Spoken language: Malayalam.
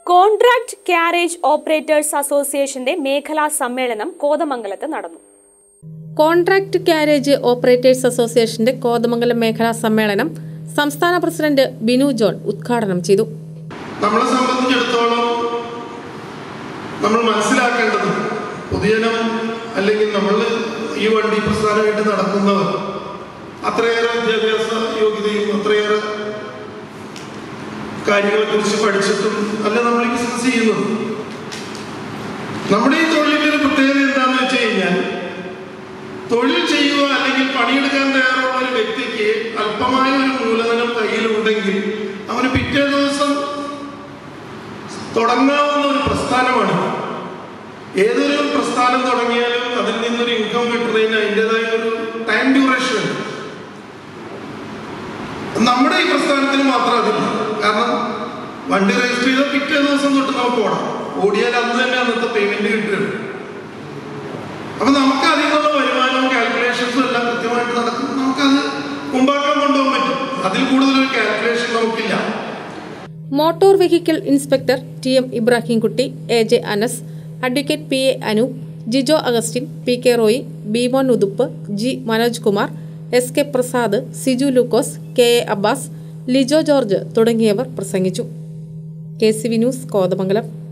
കോൺട്രാക്ട് ക്യാരേജ് ഓപ്പറേറ്റേഴ്സ് അസോസിയേഷന്റെ മേഖലാ സമ്മേളനം കോതമംഗലത്ത് നടന്നു കോൺട്രാക്ട് ക്യാരേജ് ഓപ്പറേറ്റേഴ്സ് അസോസിയേഷന്റെ കോതമംഗലം മേഖലാ സമ്മേളനം സംസ്ഥാന പ്രസിഡന്റ് ബിനു ജോൺ ഉദ്ഘാടനം ചെയ്തു നമ്മളെ സംബന്ധിച്ചിടത്തോളം നമ്മൾ മനസ്സിലാക്കേണ്ടത് പൊതുജനം അല്ലെങ്കിൽ നമ്മൾ ഈ വണ്ടി പ്രസ്ഥാനമായിട്ട് നടക്കുന്നവർ അത്രയേറെ വിദ്യാഭ്യാസ യോഗ്യതയും അത്രയേറെ കാര്യങ്ങളെ കുറിച്ച് പഠിച്ചിട്ടും അല്ല നമ്മൾ ഈ ബിസിനസ് ചെയ്യുന്നത് നമ്മുടെ ഈ തൊഴിലിന്റെ ഒരു പ്രത്യേകത എന്താണെന്ന് വെച്ച് കഴിഞ്ഞാൽ തൊഴിൽ ചെയ്യുക അല്ലെങ്കിൽ പണിയെടുക്കാൻ തയ്യാറുള്ള ഒരു വ്യക്തിക്ക് അല്പമായ ഒരു മൂലധനം കയ്യിലുണ്ടെങ്കിൽ അവന് പിറ്റേ ദിവസം തുടങ്ങാവുന്ന ഒരു പ്രസ്ഥാനമാണ് ഏതൊരു പ്രസ്ഥാനം തുടങ്ങിയാലും അതിൽ നിന്നൊരു ഇൻകം കിട്ടുന്നതിന് അതിൻ്റെതായ ഒരു ടൈം ഡ്യൂറേഷൻ ഉണ്ട് നമ്മുടെ ഈ പ്രസ്ഥാനത്തിന് മാത്രം അതില്ല കാരണം വണ്ടി രജിസ്റ്റർ ചെയ്താൽ പിറ്റേ ദിവസം തൊട്ട് നമുക്ക് ഓടാം ഓടിയാൽ അന്ന് തന്നെ അന്നത്തെ പേയ്മെന്റ് കിട്ടുകയാണ് അപ്പൊ നമുക്ക് അതിൽ നിന്നുള്ള വരുമാനവും കാൽക്കുലേഷൻസും എല്ലാം കൃത്യമായിട്ട് നടക്കും നമുക്കത് മുമ്പാക്കാൻ കൊണ്ടുപോകാൻ പറ്റും അതിൽ കൂടുതൽ ഒരു കാൽക്കുലേഷൻ നമുക്കില്ല motor vehicle inspector T M Ibrahimkutty A J Anas advocate P A Anu Jijo Augustine P K Roy Beemon Uthup G Manoj Kumar S K Prasad Siju Lukose K A Abbas Lijo George തുടങ്ങിയവർ പ്രസംഗിച്ചു K C V news Kothamangalam